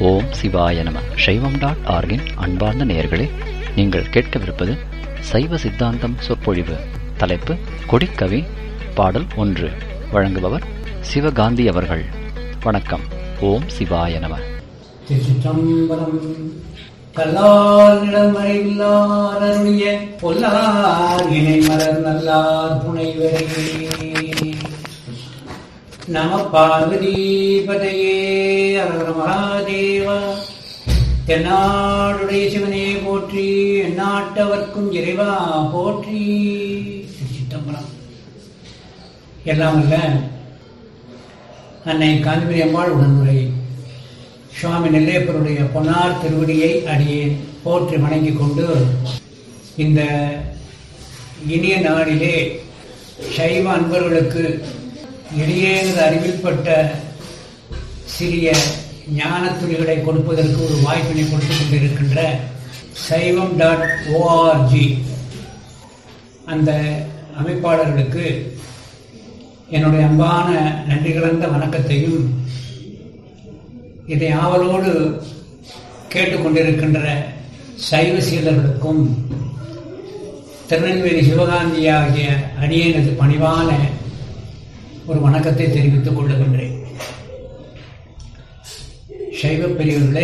ஓம் சிவாய நம சைவம் டாட் ஆர்கின் அன்பார்ந்த நேயர்களே நீங்கள் கேட்கவிருப்பது சைவ சித்தாந்தம் சொற்பொழிவு தலைப்பு கொடிக்கவி பாடல் ஒன்று வழங்குபவர் சிவகாந்தி அவர்கள் வணக்கம் ஓம் சிவாய நம திருச்சிற்றம்பலம் கல்லால் நிலமறைவில்லார் அருளிய பொல்லார் இணை மலர் நல்லார் புனைவரே நம பார்வதி பதையே அரகர மகாதேவா தென்னாடுடைய சிவனே போற்றி எந்நாட்டவர்க்கும் இறைவா போற்றி திருச்சிற்றம்பலம் எல்லாம் இல்ல அன்னை காந்திமதி அம்மாள் உடனுரை சுவாமி நெல்லையப்பருடைய பொன்னார் திருவடியை அடியேன் போற்றி வணங்கிக் கொண்டு இந்த இனிய நாளிலே சைவ அன்பர்களுக்கு இடையேனது அறிவில்பட்ட சிறிய ஞான துளிகளை கொடுப்பதற்கு ஒரு வாய்ப்பினை கொடுத்துக் கொண்டிருக்கின்ற சைவம் டாட் ஓஆர்ஜி அந்த அமைப்பாளர்களுக்கு என்னுடைய அன்பான நன்றி கலந்த வணக்கத்தையும் இதை ஆவலோடு கேட்டுக்கொண்டிருக்கின்ற சைவ சீலர்களுக்கும் திருநெல்வேலி சிவகாந்தி ஆகிய அடியேனது பணிவான ஒரு வணக்கத்தை தெரிவித்துக் கொள்ளுகின்றேன் சைவ பெரியவர்களே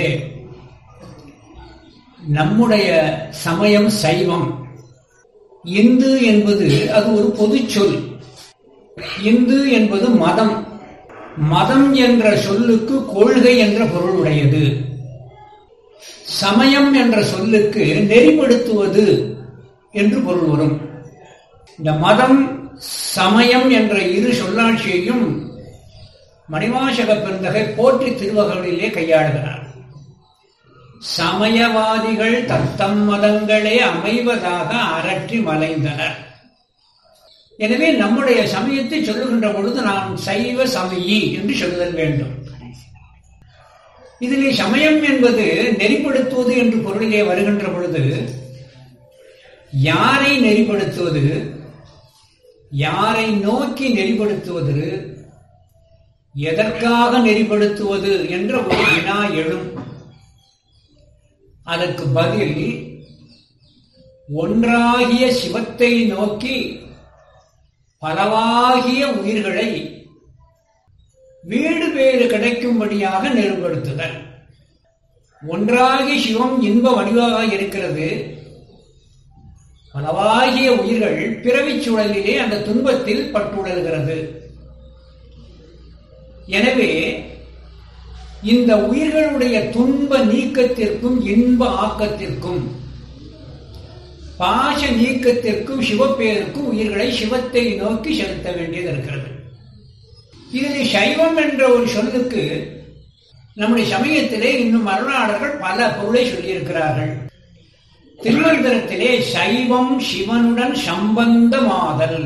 நம்முடைய சமயம் சைவம் இந்து என்பது அது ஒரு பொதுச் சொல் இந்து என்பது மதம் மதம் என்ற சொல்லுக்கு கொள்கை என்ற பொருள் உடையது சமயம் என்ற சொல்லுக்கு நெறிப்படுத்துவது என்று பொருள் வரும் இந்த மதம் சமயம் என்ற இரு சொல்லாட்சியையும் மணிவாசக பெருந்தகை போற்றி திருவகளிலே கையாளுகிறார் சமயவாதிகள் தத்தம் மதங்களே அமைவதாக அரற்றி மலைந்தனர் எனவே நம்முடைய சமயத்தை சொல்லுகின்ற பொழுது நாம் சைவ சமயி என்று சொல்லுதல் வேண்டும் இதிலே சமயம் என்பது நெறிப்படுத்துவது என்று பொருளிலே வருகின்ற பொழுது யாரை நெறிப்படுத்துவது யாரை நோக்கி நெறிப்படுத்துவது எதற்காக நெறிப்படுத்துவது என்ற ஒரு வினா எழும் அதற்கு பதில் ஒன்றாகிய சிவத்தை நோக்கி பலவாகிய உயிர்களை வீடு பேறு கிடைக்கும்படியாக நெருப்படுத்துதல் ஒன்றாகி சிவம் இன்ப வடிவாக இருக்கிறது பலவாகிய உயிர்கள் பிறவிச் சூழலிலே அந்த துன்பத்தில் பட்டுழல்கிறது எனவே இந்த உயிர்களுடைய துன்ப நீக்கத்திற்கும் இன்ப ஆக்கத்திற்கும் பாச நீக்கத்திற்கும் சிவப்பேருக்கும் உயிர்களை சிவத்தை நோக்கி செலுத்த வேண்டியது இருக்கிறது இதில் சைவம் என்ற ஒரு சொல்லுக்கு நம்முடைய சமயத்திலே இன்னும் அருளாளர்கள் பல பொருளை சொல்லியிருக்கிறார்கள் திருமந்திரத்திலே சைவம் சிவனுடன் சம்பந்தமாதல்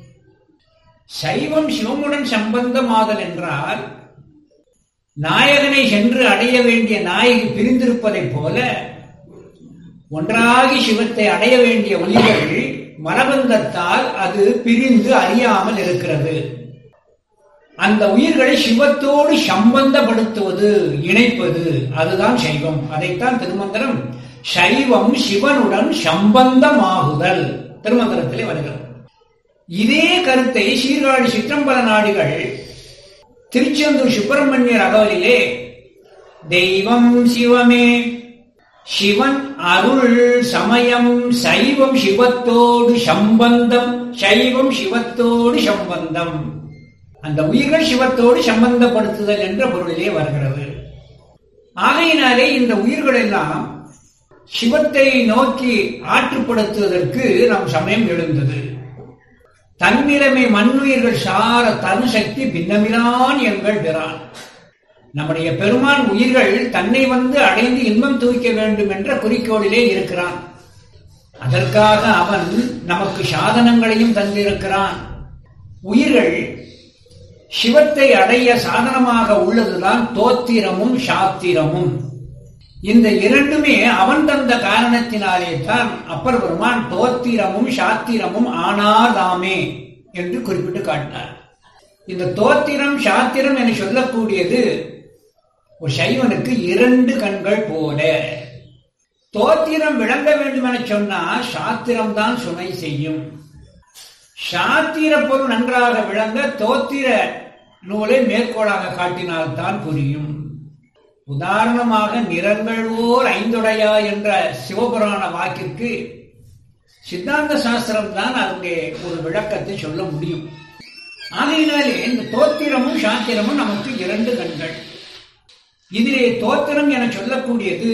சைவம் சிவமுடன் சம்பந்தமாதல் என்றால் நாயகனை சென்று அடைய வேண்டிய நாயகி பிரிந்திருப்பதைப் போல ஒன்றாகி சிவத்தை அடைய வேண்டிய உயிர்கள் மனபந்தத்தால் அது பிரிந்து அறியாமல் இருக்கிறது அந்த உயிர்களை சிவத்தோடு சம்பந்தப்படுத்துவது இணைப்பது அதுதான் சைவம் அதைத்தான் திருமந்திரம் சைவம் சிவனுடன் சம்பந்தமாகுதல் திருமந்திரத்திலே வருகிறது இதே கருத்தை சீர்காழி சிற்றம்பல நாடுகள் திருச்செந்தூர் சுப்பிரமணியர் அகவலிலே தெய்வம் சிவமே சிவன் அருள் சமயம் சைவம் சிவத்தோடு சம்பந்தம் சைவம் சிவத்தோடு சம்பந்தம் அந்த உயிர்கள் சிவத்தோடு சம்பந்தப்படுத்துதல் என்ற பொருளிலே வருகிறது ஆகையினாலே இந்த உயிர்கள் எல்லாம் சிவத்தை நோக்கி ஆற்றுப்படுத்துவதற்கு நம் சமயம் எழுந்தது தன்னிலைமை மண்ணுயிர்கள் சார தன் சக்தி பின்னமிலான் எங்கள் பிறான் நம்முடைய பெருமான் உயிர்கள் தன்னை வந்து அடைந்து இன்பம் தூக்க வேண்டும் என்ற குறிக்கோளிலே இருக்கிறான் அதற்காக அவன் நமக்கு சாதனங்களையும் தந்திருக்கிறான் உயிர்கள் சிவத்தை அடைய சாதனமாக உள்ளதுதான் தோத்திரமும் சாத்திரமும் இந்த இரண்டுமே அவன் தந்த காரணத்தினாலே தான் அப்பர் பெருமான் தோத்திரமும் சாத்திரமும் ஆனாதாமே என்று குறிப்பிட்டு காட்டினார் இந்த தோத்திரம் சாத்திரம் என சொல்லக்கூடியது ஒரு சைவனுக்கு இரண்டு கண்கள் போல தோத்திரம் விளங்க வேண்டும் என சொன்னா சாத்திரம் தான் சுமை செய்யும் சாத்திர பொருள் நன்றாக விளங்க தோத்திர நூலை மேற்கோளாக காட்டினால்தான் புரியும் உதாரணமாக நிறங்கள் ஓர் ஐந்துடையா என்ற சிவபுராண வாக்கிற்கு சித்தாந்த சாஸ்திரம் தான் அதனுடைய ஒரு விளக்கத்தை சொல்ல முடியும் ஆகையினாலே இந்த தோத்திரமும் சாத்திரமும் நமக்கு இரண்டு கண்கள் இதிலே தோத்திரம் என சொல்லக்கூடியது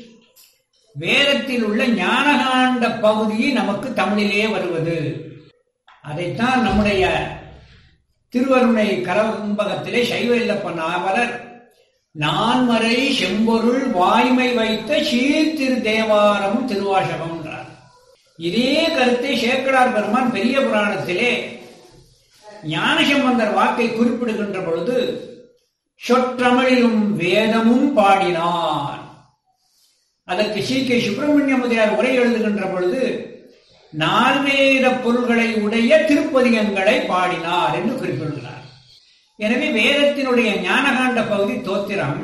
வேதத்தில் உள்ள ஞானகாண்ட பகுதி நமக்கு தமிழிலே வருவது அதைத்தான் நம்முடைய திருவருணை கரம்பகத்திலே சைவ இல்லப்ப நாவலர் நான்மறை செம்பொருள் வாய்மை வைத்த சீர்திரு தேவாரம் திருவாசகம் என்றார் இதே கருத்தை சேக்கடார் பெருமான் பெரிய புராணத்திலே ஞானசம்பந்தர் வாக்கை குறிப்பிடுகின்ற பொழுது சொற்றமிழிலும் வேதமும் பாடினான் அதற்கு சி கே சுப்பிரமணிய முதலியார் உரை எழுதுகின்ற பொழுது நால்வேத பொருள்களை உடைய திருப்பதிகங்களை பாடினார் என்று குறிப்பிடுகிறார் எனவே வேதத்தினுடைய ஞானகாண்ட பகுதி தோத்திரம்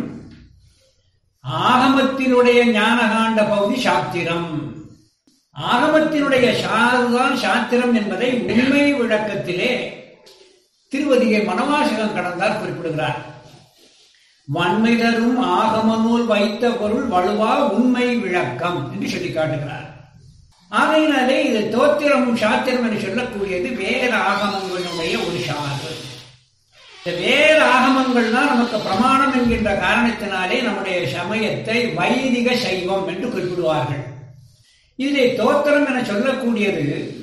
ஆகமத்தினுடைய ஞானகாண்ட பகுதி சாத்திரம் ஆகமத்தினுடைய சாதுதான் சாத்திரம் என்பதை உண்மை விளக்கத்திலே திருவதிகை மனவாசகம் கடந்தார் குறிப்பிடுகிறார் வன்மை தரும் ஆகம நூல் வைத்த பொருள் வலுவா உண்மை விளக்கம் என்று சொல்லி காட்டுகிறார் ஆகையினாலே இது தோத்திரமும் சாத்திரம் என்று சொல்லக்கூடியது வேத ஆகமங்களுடைய ஒரு சார்பு இந்த வேத ஆகமங்கள் தான் நமக்கு பிரமாணம் என்கின்ற காரணத்தினாலே நம்முடைய சமயத்தை வைதிக சைவம் என்று குறிப்பிடுவார்கள் இதிலே தோத்திரம் என சொல்லக்கூடியது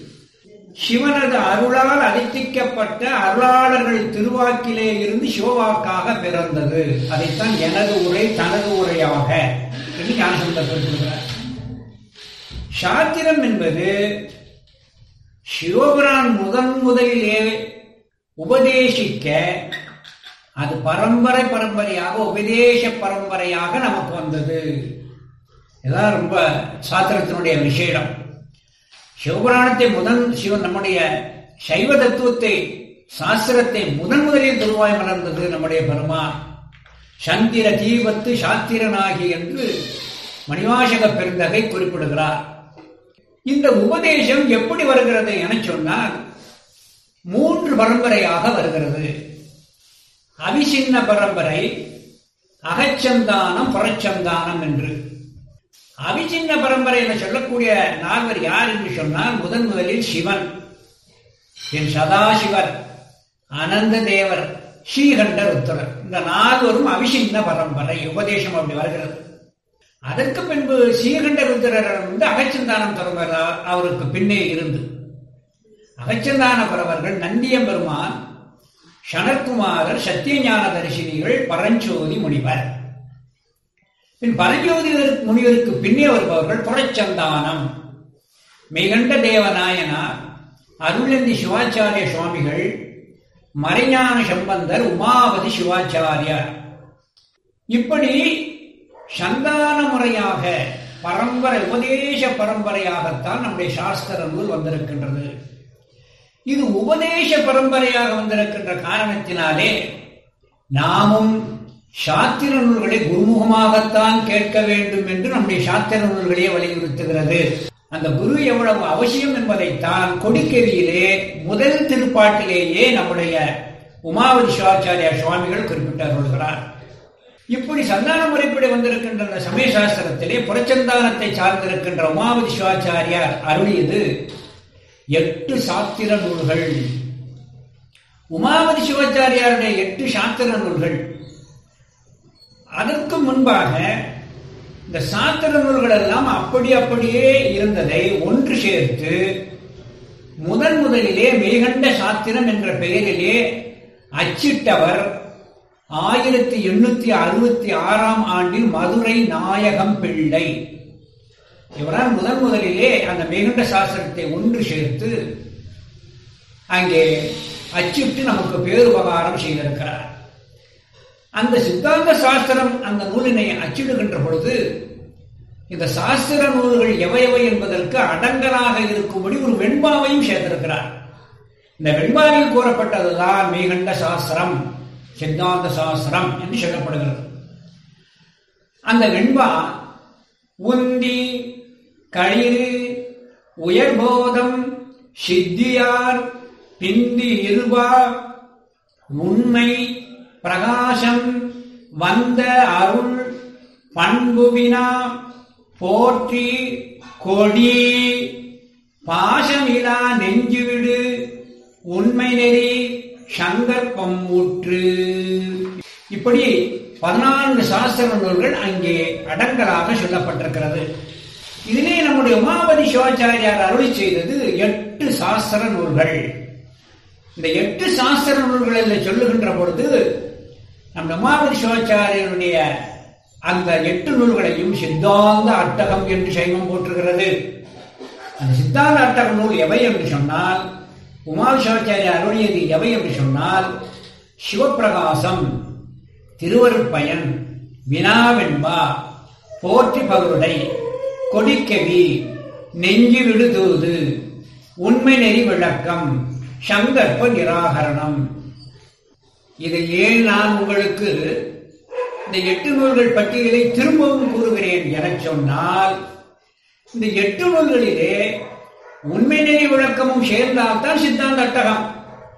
சிவனது அருளால் அதித்திக்கப்பட்ட அருளாளர்கள் திருவாக்கிலே இருந்து சிவவாக்காக பிறந்தது அதைத்தான் எனது உரை தனது உரையாக என்று ஞானசந்தர் குறிப்பிடுகிறார் சாத்திரம் என்பது சிவபுரான் முதன் முதலிலே உபதேசிக்க அது பரம்பரை பரம்பரையாக உபதேச பரம்பரையாக நமக்கு வந்தது இதான் ரொம்ப சாத்திரத்தினுடைய விஷயம் சிவபுராணத்தை முதன் சிவன் நம்முடைய சைவ தத்துவத்தை சாஸ்திரத்தை முதன் முதலில் திருவாய் மலர்ந்தது நம்முடைய பெருமான் சந்திர தீபத்து சாத்திரனாகி என்று மணிவாசக பெருந்தகை குறிப்பிடுகிறார் இந்த உபதேசம் எப்படி வருகிறது என சொன்னால் மூன்று பரம்பரையாக வருகிறது அவிசின்ன பரம்பரை அகச்சந்தானம் புறச்சந்தானம் என்று அவிசின்ன பரம்பரை என சொல்லக்கூடிய நால்வர் யார் என்று சொன்னால் முதன் முதலில் சிவன் என் சதாசிவர் அனந்த தேவர் ஸ்ரீகண்டர் உத்தரர் இந்த நால்வரும் அவிசின்ன பரம்பரை உபதேசம் அப்படி வருகிறது அதற்கு பின்பு ஸ்ரீகண்ட ருத்திரர் வந்து அகச்சந்தானம் தருவர் அவருக்கு பின்னே இருந்து அகச்சந்தான பரவர்கள் நந்தியம் பெருமான் சனற்குமாரர் சத்தியஞான தரிசினிகள் பரஞ்சோதி முனிவர் பின் பரஞ்சோதி முனிவருக்கு பின்னே வருபவர்கள் புறச்சந்தானம் மெய்கண்ட தேவநாயனார் அருளந்தி சிவாச்சாரிய சுவாமிகள் மறைஞான சம்பந்தர் உமாபதி சிவாச்சாரியார் இப்படி சந்தான முறையாக பரம்பரை உபதேச பரம்பரையாகத்தான் நம்முடைய சாஸ்திர நூல் வந்திருக்கின்றது இது உபதேச பரம்பரையாக வந்திருக்கின்ற காரணத்தினாலே நாமும் சாத்திர நூல்களை குருமுகமாகத்தான் கேட்க வேண்டும் என்று நம்முடைய சாத்திர நூல்களே வலியுறுத்துகிறது அந்த குரு எவ்வளவு அவசியம் என்பதைத்தான் கொடிக்கவியிலே முதல் திருப்பாட்டிலேயே நம்முடைய உமாவதி சிவாச்சாரியா சுவாமிகள் குறிப்பிட்டார் இப்படி சந்தான முறைப்படி வந்திருக்கின்ற அந்த சமய சாஸ்திரத்திலே புறச்சந்தானத்தை சார்ந்திருக்கின்ற உமாவதி சிவாச்சாரியார் அருளியது எட்டு சாத்திர நூல்கள் உமாவதி சிவாச்சாரியாருடைய எட்டு சாத்திர நூல்கள் அதற்கு முன்பாக இந்த சாத்திர நூல்கள் எல்லாம் அப்படி அப்படியே இருந்ததை ஒன்று சேர்த்து முதன் முதலிலே மெய்கண்ட சாத்திரம் என்ற பெயரிலே அச்சிட்டவர் ஆயிரத்தி எண்ணூத்தி அறுபத்தி ஆறாம் ஆண்டில் மதுரை நாயகம் பிள்ளை இவரால் முதன் முதலிலே அந்த மெய்கண்ட சாஸ்திரத்தை ஒன்று சேர்த்து அங்கே அச்சிட்டு நமக்கு பேருபகாரம் செய்திருக்கிறார் அந்த சித்தாந்த சாஸ்திரம் அந்த நூலினை அச்சிடுகின்ற பொழுது இந்த சாஸ்திர நூல்கள் எவையவை என்பதற்கு அடங்கலாக இருக்கும்படி ஒரு வெண்பாவையும் சேர்த்திருக்கிறார் இந்த வெண்பாவில் கூறப்பட்டதுதான் மெய்கண்ட சாஸ்திரம் சித்தாந்த சாஸ்திரம் என்று சொல்லப்படுகிறது அந்த வெண்பா உந்தி களிறு உயர்போதம் சித்தியார் பிந்தி இருபா உண்மை பிரகாசம் வந்த அருள் பண்புவினா போற்றி கொடி பாசமிலா நெஞ்சுவிடு உண்மை நெறி சங்கற்பம் ஊற்று இப்படி பதினான்கு சாஸ்திர நூல்கள் அங்கே அடங்கலாக சொல்லப்பட்டிருக்கிறது இதிலே நம்முடைய உமாபதி சிவாச்சாரியார் அருளி செய்தது எட்டு சாஸ்திர நூல்கள் இந்த எட்டு சாஸ்திர நூல்களில் சொல்லுகின்ற பொழுது நம் உமாபதி சிவாச்சாரியருடைய அந்த எட்டு நூல்களையும் சித்தாந்த அட்டகம் என்று சைவம் போற்றுகிறது அந்த சித்தாந்த அட்டக நூல் எவை என்று சொன்னால் உமாவி சிவாச்சாரிய அருளியது எவை என்று சொன்னால் சிவப்பிரகாசம் திருவருட்பயன் வினாவென்பா போற்றி பகருடை கொடிக்கவி நெஞ்சு விடுதூது உண்மை நெறி விளக்கம் சங்கற்ப நிராகரணம் இதை ஏன் நான் உங்களுக்கு இந்த எட்டு நூல்கள் பட்டியலை திரும்பவும் கூறுகிறேன் என சொன்னால் இந்த எட்டு நூல்களிலே உண்மை நெறி விளக்கமும் சேர்ந்தால்தான் சித்தாந்த அட்டகம்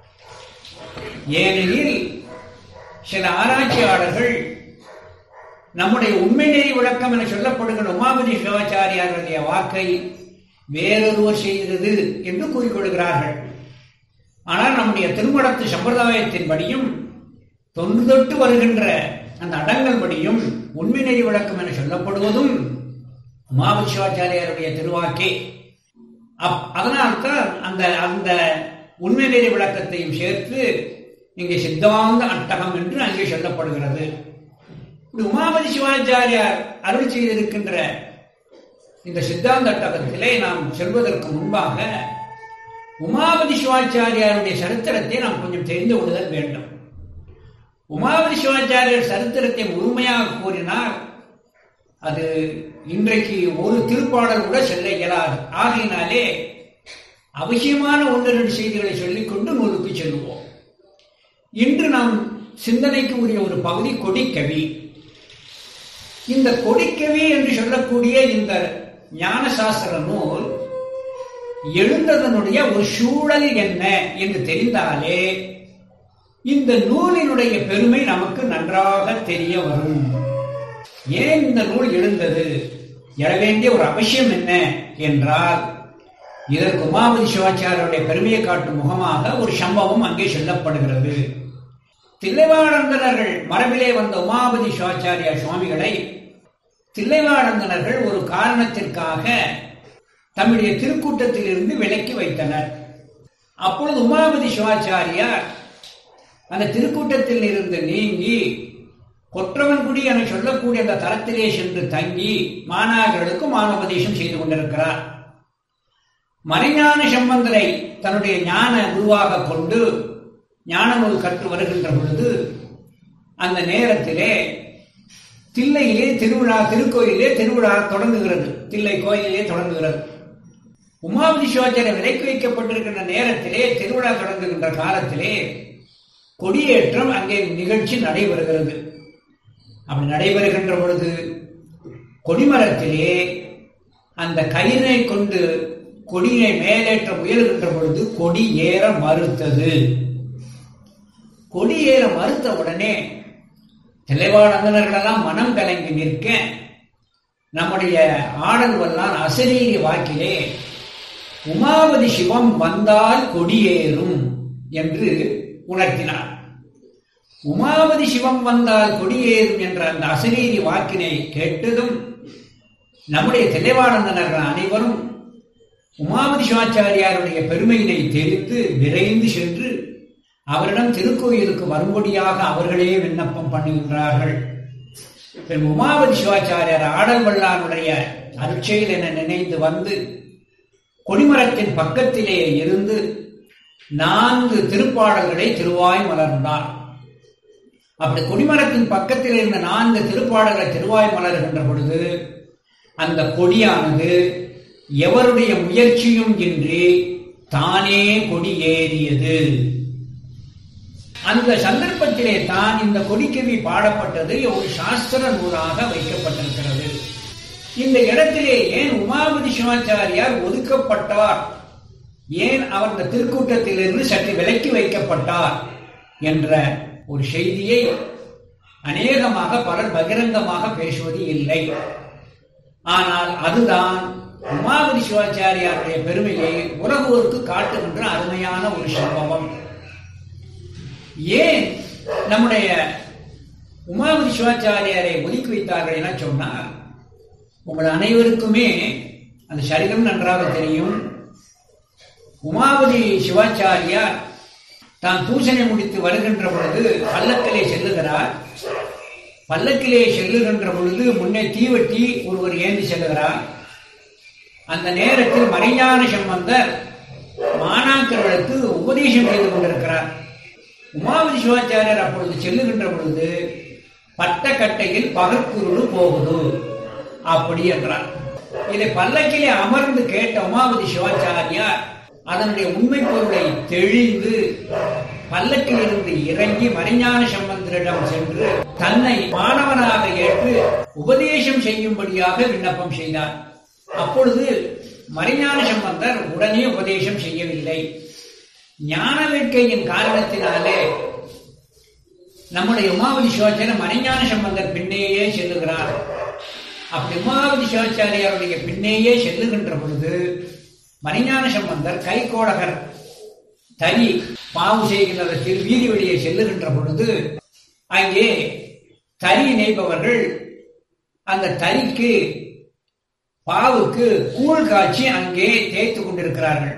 ஏனெனில் சில ஆராய்ச்சியாளர்கள் நம்முடைய உண்மை நெறி விளக்கம் என சொல்லப்படுகிற உமாபதி சிவாச்சாரியாருடைய வாக்கை வேறொருவர் செய்தது என்று கூறிக்கொள்கிறார்கள் ஆனால் நம்முடைய திருமணத்து சம்பிரதாயத்தின்படியும் தொன்று தொட்டு வருகின்ற அந்த அடங்கல் படியும் உண்மை நெறி விளக்கம் என சொல்லப்படுவதும் உமாபதி சிவாச்சாரியாருடைய திருவாக்கே அப் அதனால்தான் அந்த அந்த உண்மை நெறி விளக்கத்தையும் சேர்த்து இங்கே சித்தாந்த அட்டகம் என்று அங்கே சொல்லப்படுகிறது உமாபதி சிவாச்சாரியார் அருள் செய்திருக்கின்ற இந்த சித்தாந்த அட்டகத்திலே நாம் செல்வதற்கு முன்பாக உமாபதி சிவாச்சாரியாருடைய சரித்திரத்தை நாம் கொஞ்சம் தெரிந்து கொள்ளுதல் வேண்டும் உமாபதி சிவாச்சாரியர் சரித்திரத்தை முழுமையாக கூறினார் அது இன்றைக்கு ஒரு திருப்பாடல் கூட செல்ல இயலாது ஆகையினாலே அவசியமான ஒன்று ரெண்டு செய்திகளை சொல்லிக்கொண்டு நூலுக்கு செல்வோம் இன்று நாம் சிந்தனைக்கு உரிய ஒரு பகுதி கொடிக்கவி இந்த கொடிக்கவி என்று சொல்லக்கூடிய இந்த ஞான சாஸ்திர நூல் எழுந்ததனுடைய ஒரு சூழல் என்ன என்று தெரிந்தாலே இந்த நூலினுடைய பெருமை நமக்கு நன்றாக தெரிய வரும் ஏன் இந்த நூல் எழுந்தது எழ வேண்டிய ஒரு அவசியம் என்ன என்றால் இதற்கு உமாபதி சிவாச்சாரியருடைய பெருமையை காட்டும் முகமாக ஒரு சம்பவம் அங்கே சொல்லப்படுகிறது தில்லைவாழந்தனர்கள் மரபிலே வந்த உமாபதி சிவாச்சாரியா சுவாமிகளை தில்லைவாழந்தனர்கள் ஒரு காரணத்திற்காக தம்முடைய திருக்கூட்டத்தில் இருந்து விலக்கி வைத்தனர் அப்பொழுது உமாபதி சிவாச்சாரியார் அந்த திருக்கூட்டத்தில் இருந்து நீங்கி கொற்றவன்குடி என சொல்லக்கூடிய அந்த தரத்திலே சென்று தங்கி மாணாக்கர்களுக்கு மானோபதேசம் செய்து கொண்டிருக்கிறார் மறைஞான சம்பந்தரை தன்னுடைய ஞான குருவாக கொண்டு ஞான நூல் கற்று வருகின்ற பொழுது அந்த நேரத்திலே தில்லையிலே திருவிழா திருக்கோயிலே திருவிழா தொடங்குகிறது தில்லை கோயிலே தொடங்குகிறது உமாபதி சிவாச்சாரிய விலைக்கு வைக்கப்பட்டிருக்கின்ற நேரத்திலே திருவிழா தொடங்குகின்ற காலத்திலே கொடியேற்றம் அங்கே நிகழ்ச்சி நடைபெறுகிறது அப்படி நடைபெறுகின்ற பொழுது கொடிமரத்திலே அந்த கயிறை கொண்டு கொடியை மேலேற்ற முயல்கின்ற பொழுது கொடி ஏற மறுத்தது கொடி ஏற மறுத்த உடனே தெளிவாளர்களெல்லாம் மனம் கலங்கி நிற்க நம்முடைய ஆடல்வெல்லாம் அசரீரி வாக்கிலே உமாவதி சிவம் வந்தால் கொடியேறும் என்று உணர்த்தினார் உமாவதி சிவம் வந்தால் கொடியேறும் என்ற அந்த அசரீரி வாக்கினை கேட்டதும் நம்முடைய தெளிவானந்தனர்கள் அனைவரும் உமாவதி சிவாச்சாரியாருடைய பெருமையினை தெரிந்து விரைந்து சென்று அவரிடம் திருக்கோயிலுக்கு வரும்படியாக அவர்களே விண்ணப்பம் பண்ணுகின்றார்கள் பின் உமாவதி சிவாச்சாரியார் ஆடல் வல்லானுடைய அருட்செயல் என நினைந்து வந்து கொடிமரத்தின் பக்கத்திலே இருந்து நான்கு திருப்பாடல்களை திருவாய் மலர்ந்தார் அப்படி கொடிமரத்தின் பக்கத்தில் இருந்த நான்கு திருப்பாடல்களை திருவாய் மலர்கின்ற பொழுது அந்த கொடியானது எவருடைய முயற்சியும் இன்றி தானே கொடி ஏறியது அந்த சந்தர்ப்பத்திலே தான் இந்த கொடிக்கவி பாடப்பட்டது ஒரு சாஸ்திர நூலாக வைக்கப்பட்டிருக்கிறது இந்த இடத்திலே ஏன் உமாபதி சிவாச்சாரியார் ஒதுக்கப்பட்டார் ஏன் அவர் இந்த திருக்கூட்டத்திலிருந்து சற்று விலக்கி வைக்கப்பட்டார் என்ற ஒரு செய்தியை அநேகமாக பலர் பகிரங்கமாக பேசுவது இல்லை ஆனால் அதுதான் உமாபதி சிவாச்சாரியாருடைய பெருமையை உலகோருக்கு காட்டுகின்ற அருமையான ஒரு சம்பவம் ஏன் நம்முடைய உமாபதி சிவாச்சாரியாரை ஒதுக்கி வைத்தார்கள் என சொன்னார் உங்கள் அனைவருக்குமே அந்த சரிதம் நன்றாக தெரியும் உமாபதி சிவாச்சாரியார் தான் பூசனை முடித்து வருகின்ற பொழுது பல்லக்கிலே செல்லுகிறார் பல்லக்கிலே செல்லுகின்ற பொழுது முன்னே தீவட்டி ஒருவர் ஏந்தி செல்லுகிறார் அந்த நேரத்தில் மறைஞான சம்பந்தர் மாணாக்கர்களுக்கு உபதேசம் செய்து கொண்டிருக்கிறார் உமாபதி சிவாச்சாரியர் அப்பொழுது செல்லுகின்ற பொழுது பட்டக்கட்டையில் பகற்குருடு போகுது அப்படி என்றார் இதை பல்லக்கிலே அமர்ந்து கேட்ட உமாபதி சிவாச்சாரியார் அதனுடைய உண்மை பொருளை தெளிந்து பல்லக்கில் இருந்து இறங்கி மறைஞான சம்பந்தரிடம் சென்று தன்னை மாணவனாக ஏற்று உபதேசம் செய்யும்படியாக விண்ணப்பம் செய்தார் அப்பொழுது மறைஞான சம்பந்தர் உடனே உபதேசம் செய்யவில்லை ஞான வேட்கையின் காரணத்தினாலே நம்முடைய உமாவதி சிவாச்சாரியர் மறைஞான சம்பந்தர் பின்னேயே செல்லுகிறார் அப்படி உமாவதி சிவாச்சாரியாருடைய பின்னேயே செல்லுகின்ற பொழுது மறைஞான சம்பந்தர் கைகோடகர் தறி பாவு செய்கின்றதத்தில் வீதி வெளியே செல்லுகின்ற பொழுது அங்கே தறி நெய்பவர்கள் அந்த தறிக்கு பாவுக்கு கூழ் காய்ச்சி அங்கே தேய்த்து கொண்டிருக்கிறார்கள்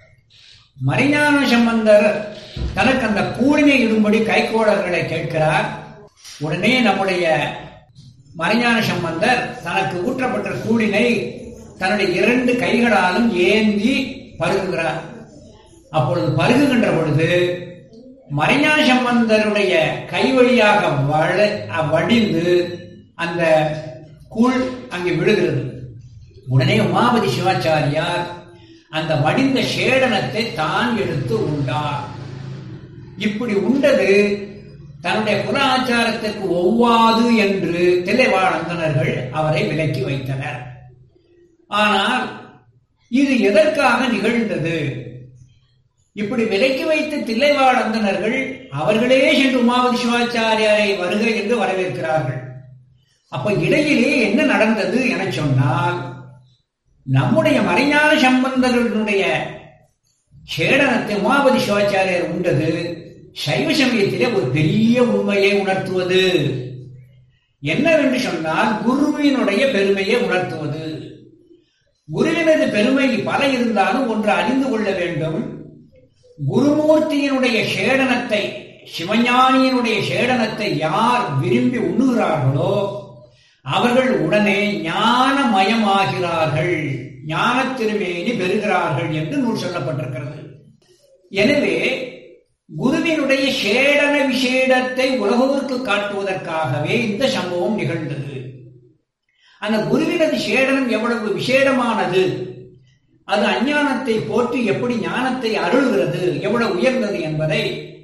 மறைஞான சம்பந்தர் தனக்கு அந்த கூழினை இடும்படி கைகோளர்களை கேட்கிறார் உடனே நம்முடைய மறைஞான சம்பந்தர் தனக்கு ஊற்றப்பட்ட கூழினை தன்னுடைய இரண்டு கைகளாலும் ஏந்தி பருகுகிறார் அப்பொழுது பருகுகின்ற பொழுது மறைஞான சம்பந்தருடைய கை வழியாக வள வடிந்து அந்த கூழ் அங்கே விழுகிறது உடனே உமாபதி சிவாச்சாரியார் அந்த வடிந்த சேடனத்தை தான் எடுத்து உண்டார் இப்படி உண்டது தன்னுடைய குல ஆச்சாரத்திற்கு ஒவ்வாது என்று தில்லைவாழந்தனர்கள் அவரை விலக்கி வைத்தனர் ஆனால் இது எதற்காக நிகழ்ந்தது இப்படி விலக்கி வைத்த தில்லைவாழந்தனர்கள் அவர்களே சென்று உமாவதி சிவாச்சாரியாரை வருக என்று வரவேற்கிறார்கள் அப்ப இடையிலே என்ன நடந்தது என சொன்னால் நம்முடைய மறைஞான சம்பந்தர்களுடைய சேடனத்தை உமாபதி சிவாச்சாரியர் உண்டது சைவ சமயத்திலே ஒரு பெரிய உண்மையை உணர்த்துவது என்னவென்று சொன்னால் குருவினுடைய பெருமையை உணர்த்துவது குருவினது பெருமை பல இருந்தாலும் ஒன்று அறிந்து கொள்ள வேண்டும் குருமூர்த்தியினுடைய சேடனத்தை சிவஞானியினுடைய சேடனத்தை யார் விரும்பி உண்ணுகிறார்களோ அவர்கள் உடனே ஞானமயமாகிறார்கள் ஞான திருமேனி பெறுகிறார்கள் என்று நூல் சொல்லப்பட்டிருக்கிறது எனவே குருவினுடைய சேடன விசேடத்தை உலகோருக்கு காட்டுவதற்காகவே இந்த சம்பவம் நிகழ்ந்தது அந்த குருவினது சேடனம் எவ்வளவு விசேடமானது அது அஞ்ஞானத்தை போற்றி எப்படி ஞானத்தை அருள்கிறது எவ்வளவு உயர்ந்தது என்பதை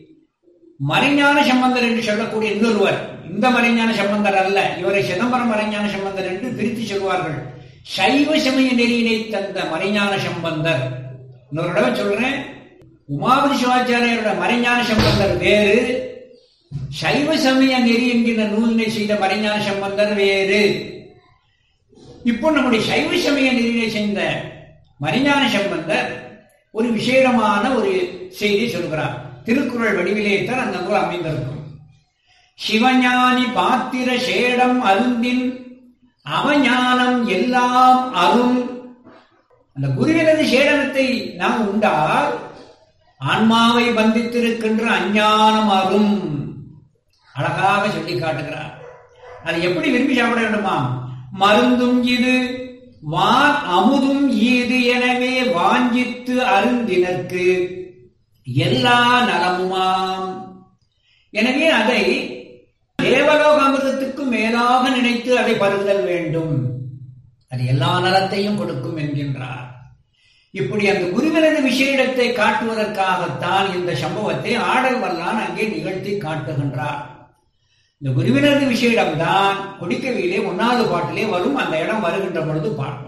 மறைஞான சம்பந்தர் என்று சொல்லக்கூடிய இன்னொருவர் இந்த மறைஞான சம்பந்தர் அல்ல இவரை சிதம்பரம் மறைஞான சம்பந்தர் என்று பிரித்து சொல்வார்கள் சைவ சமய நெறியினை தந்த மறைஞான சம்பந்தர் இன்னொரு தடவை சொல்றேன் உமாபதி சிவாச்சாரியரோட மறைஞான சம்பந்தர் வேறு சைவ சமய நெறி என்கிற நூலினை செய்த மறைஞான சம்பந்தர் வேறு இப்போ நம்முடைய சைவ சமய நெறியினை செய்த மறைஞான சம்பந்தர் ஒரு விசேடமான ஒரு செய்தி சொல்கிறார் திருக்குறள் வடிவிலே தான் அந்த நூல் அமைந்திருக்கும் சிவஞானி பாத்திர சேடம் அருந்தின் அவஞானம் எல்லாம் அரும் அந்த குருவினது சேடனத்தை நாம் உண்டால் ஆன்மாவை பந்தித்திருக்கின்ற அஞ்ஞானம் அரும் அழகாக சொல்லி காட்டுகிறார் அதை எப்படி விரும்பி சாப்பிட வேண்டுமா மருந்தும் இது வான் அமுதும் ஈது எனவே வாஞ்சித்து அருந்தினர்க்கு எல்லா நலமுமாம் எனவே அதை தேவலோக அமிர்தத்துக்கு மேலாக நினைத்து அதை பருகுதல் வேண்டும் அது எல்லா நலத்தையும் கொடுக்கும் என்கின்றார் இப்படி அந்த குருவினது விஷயத்தை காட்டுவதற்காகத்தான் இந்த சம்பவத்தை ஆடல் வல்லான் அங்கே நிகழ்த்தி காட்டுகின்றார் இந்த குருவினது விஷயம்தான் கொடிக்கவியிலே ஒன்னாவது பாட்டிலே வரும் அந்த இடம் வருகின்ற பொழுது பார்ப்போம்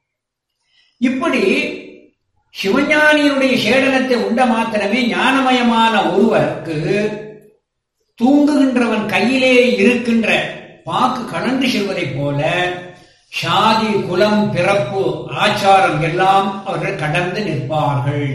இப்படி சிவஞானியினுடைய சேடனத்தை உண்ட மாத்திரமே ஞானமயமான ஒருவருக்கு தூங்குகின்றவன் கையிலே இருக்கின்ற பாக்கு கலந்து செல்வதைப் போல சாதி குலம் பிறப்பு ஆச்சாரம் எல்லாம் அவர்கள் கடந்து நிற்பார்கள்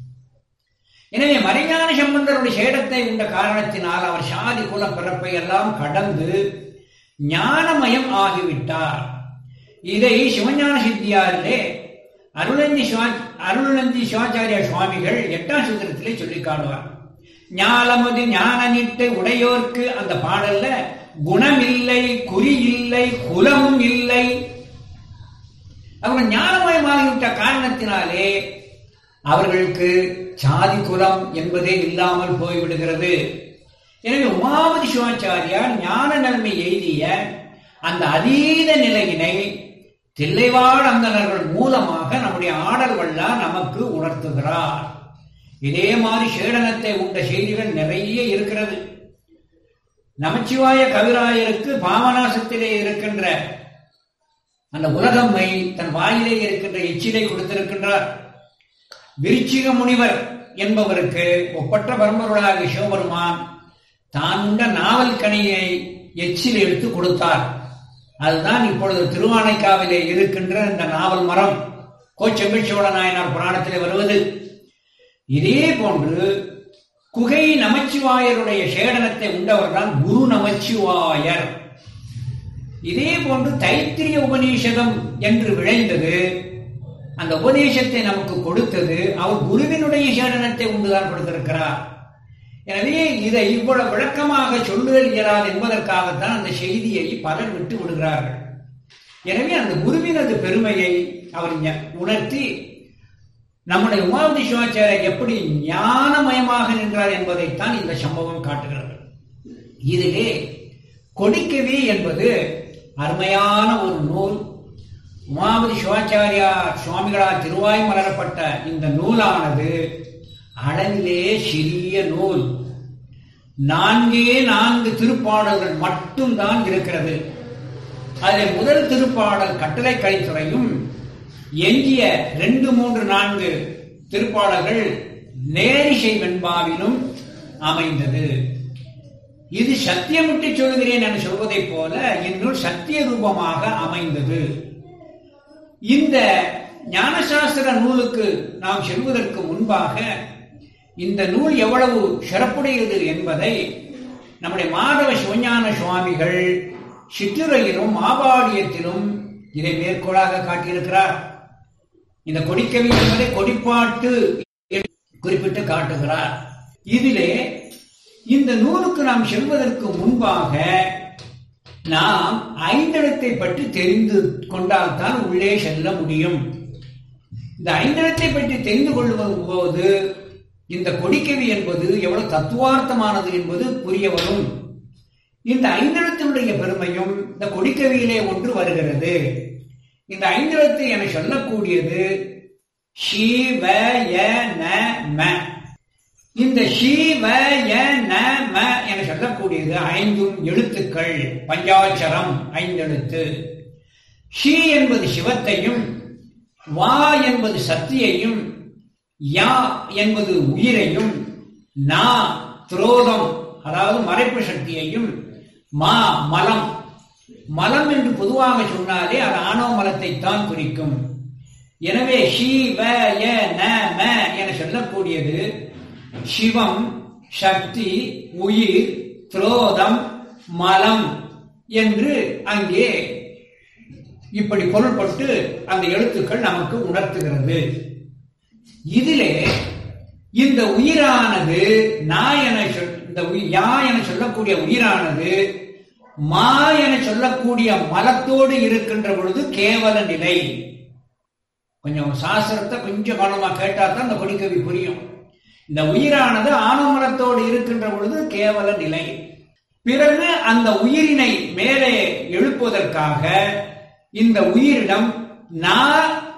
எனவே மறைஞான சம்பந்தருடைய சேடத்தை உண்ட காரணத்தினால் அவர் சாதி குல பிறப்பை எல்லாம் கடந்து ஞானமயம் ஆகிவிட்டார் இதை சிவஞான சித்தியாரிலே அருளந்தி அருளந்தி சிவாச்சாரிய சுவாமிகள் எட்டாம் சூத்திரத்திலே சொல்லி காணுவார் ஞாலமது ஞான நிட்டை உடையோர்க்கு அந்த பாடல்ல குணம் இல்லை குறி இல்லை குலமும் இல்லை அவங்க ஞானமயமாகிவிட்ட காரணத்தினாலே அவர்களுக்கு சாதி குலம் என்பதே இல்லாமல் போய்விடுகிறது எனவே உமாவதி சிவாச்சாரியார் ஞான நிலைமை எய்திய அந்த அதீத நிலையினை தில்லைவாழ் அந்தனர்கள் மூலமாக நம்முடைய ஆடல் வல்லா நமக்கு உணர்த்துகிறார் இதே மாதிரி சேடனத்தை உண்ட செய்திகள் நிறைய இருக்கிறது நமச்சிவாய கவிராயருக்கு பாவநாசத்திலே இருக்கின்ற அந்த உலகம்மை தன் வாயிலே இருக்கின்ற எச்சிலை கொடுத்திருக்கின்றார் விருச்சிக முனிவர் என்பவருக்கு ஒப்பற்ற பரம்பொருளாகிய சிவபெருமான் தான் உண்ட நாவல் கனியை எச்சில் எடுத்து கொடுத்தார் அதுதான் இப்பொழுது திருவானைக்காவிலே இருக்கின்ற இந்த நாவல் மரம் கோச்செம்பில் சோழ நாயனார் புராணத்திலே வருவது இதே போன்று குகை நமச்சிவாயருடைய சேடனத்தை உண்டவர் தான் குரு நமச்சிவாயர் இதே போன்று தைத்திரிய உபநிஷதம் என்று விளைந்தது அந்த உபதேசத்தை நமக்கு கொடுத்தது அவர் குருவினுடைய சேடனத்தை உண்டுதான் கொடுத்திருக்கிறார் எனவே இதை இவ்வளவு விளக்கமாக சொல்லுதல் இயலாது என்பதற்காகத்தான் அந்த செய்தியை பலர் விட்டு விடுகிறார்கள் எனவே அந்த குருவினது பெருமையை அவர் உணர்த்தி நம்முடைய உமாவதி சிவாச்சாரியர் எப்படி ஞானமயமாக நின்றார் என்பதைத்தான் இந்த சம்பவம் காட்டுகிறது இதிலே கொடிக்கவி என்பது அருமையான ஒரு நூல் உமாவதி சிவாச்சாரியா சுவாமிகளால் திருவாய் மலரப்பட்ட இந்த நூலானது அளவிலே சிறிய நூல் நான்கே நான்கு திருப்பாடல்கள் மட்டும்தான் இருக்கிறது அதில் முதல் திருப்பாடல் கட்டளை கலைத்துறையும் எஞ்சிய ரெண்டு மூன்று நான்கு திருப்பாடல்கள் நேரிசை வெண்பாவிலும் அமைந்தது இது சத்தியமிட்டு சொல்கிறேன் என சொல்வதைப் போல இந்நூல் சத்திய ரூபமாக அமைந்தது இந்த ஞானசாஸ்திர நூலுக்கு நாம் செல்வதற்கு முன்பாக இந்த நூல் எவ்வளவு சிறப்புடையது என்பதை நம்முடைய மாதவ சிவஞான சுவாமிகள் சிற்றுரையிலும் ஆபாடியத்திலும் இதை மேற்கோளாக காட்டியிருக்கிறார் இந்த கொடிக்கவி என்பதை கொடிப்பாட்டு குறிப்பிட்டு காட்டுகிறார் இதிலே இந்த நூலுக்கு நாம் செல்வதற்கு முன்பாக நாம் ஐந்தெழுத்தை பற்றி தெரிந்து கொண்டால்தான் உள்ளே செல்ல முடியும் இந்த ஐந்தெழுத்தை பற்றி தெரிந்து கொள்ளும் போது இந்த கொடிக்கவி என்பது எவ்வளவு தத்துவார்த்தமானது என்பது புரிய வரும் இந்த ஐந்தெழுத்தினுடைய பெருமையும் இந்த கொடிக்கவியிலே ஒன்று வருகிறது இந்த ஐந்தெழுத்து என சொல்லக்கூடியது ஷி வ ய ந ம இந்த ஷி வ ய ந ம என சொல்லக்கூடியது ஐந்தும் எழுத்துக்கள் பஞ்சாட்சரம் ஐந்தெழுத்து ஷி என்பது சிவத்தையும் வா என்பது சக்தியையும் யா என்பது உயிரையும் நா துரோதம் அதாவது மறைப்பு சக்தியையும் மா மலம் மலம் என்று பொதுவாக சொன்னாலே அது ஆணவ மலத்தை தான் குறிக்கும் எனவே ஷி வ ய ந ம என சொல்லக்கூடியது சிவம் சக்தி உயிர் துரோதம் மலம் என்று அங்கே இப்படி பொருள்பட்டு அந்த எழுத்துக்கள் நமக்கு உணர்த்துகிறது இதிலே இந்த உயிரானது நான் என சொல் இந்த உயிர் யா என சொல்லக்கூடிய உயிரானது மா என சொல்லக்கூடிய மலத்தோடு இருக்கின்ற பொழுது கேவல நிலை கொஞ்சம் சாஸ்திரத்தை கொஞ்சம் கவனமா கேட்டா தான் இந்த கொடிக்கவி புரியும் இந்த உயிரானது ஆனமரத்தோடு இருக்கின்ற பொழுது கேவல நிலை பிறகு அந்த உயிரினை மேலே எழுப்புவதற்காக இந்த உயிரிடம் நா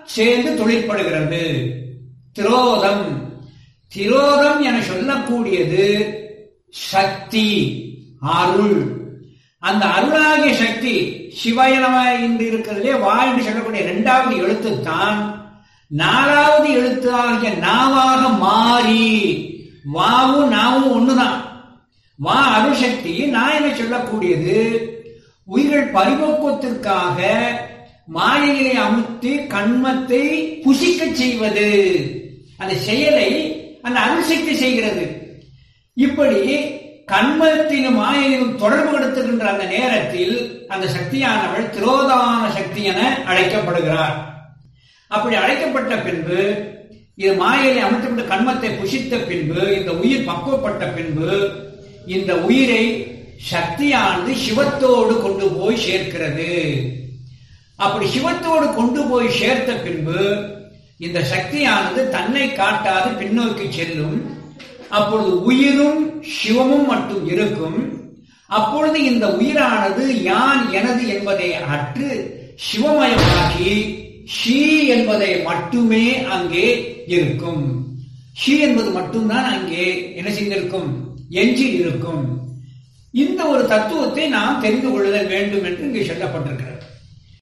சேர்ந்து தொழிற்படுகிறது திரோதம் திரோதம் என சொல்லக்கூடியது சக்தி அருள் அந்த அருளாகிய சக்தி சிவயனமாய் என்று இருக்கிறதுலே வா என்று சொல்லக்கூடிய இரண்டாவது எழுத்து தான் நாலாவது எழுத்து ஆகிய நாவாக மாறி வாவும் நாவும் ஒண்ணுதான் வா அருள் சக்தி நான் என்ன சொல்லக்கூடியது உயிர்கள் பரிபக்குவத்திற்காக மாயையை அமுத்தி கண்மத்தை புசிக்க செய்வது அந்த செயலை அந்த அருள் சக்தி செய்கிறது இப்படி கண்மத்திலும் மாயையிலும் தொடர்பு படுத்துகின்ற அந்த நேரத்தில் அந்த சக்தியானவள் திரோதான சக்தி என அழைக்கப்படுகிறார் அப்படி அழைக்கப்பட்ட பின்பு இது மாயையிலே அமைக்கப்பட்ட கண்மத்தை புசித்த பின்பு இந்த உயிர் பக்குவப்பட்ட பின்பு இந்த உயிரை சக்தியானது சிவத்தோடு கொண்டு போய் சேர்க்கிறது அப்படி சிவத்தோடு கொண்டு போய் சேர்த்த பின்பு இந்த சக்தியானது தன்னை காட்டாது பின்னோக்கி செல்லும் அப்பொழுது உயிரும் சிவமும் மட்டும் இருக்கும் அப்பொழுது இந்த உயிரானது யான் எனது என்பதை அற்று சிவமயமாகி ஷீ என்பதை மட்டுமே அங்கே இருக்கும் ஷீ என்பது மட்டும்தான் அங்கே என்ன செய்திருக்கும் எஞ்சி இருக்கும் இந்த ஒரு தத்துவத்தை நாம் தெரிந்து கொள்ளுதல் வேண்டும் என்று இங்கே சொல்லப்பட்டிருக்கிறது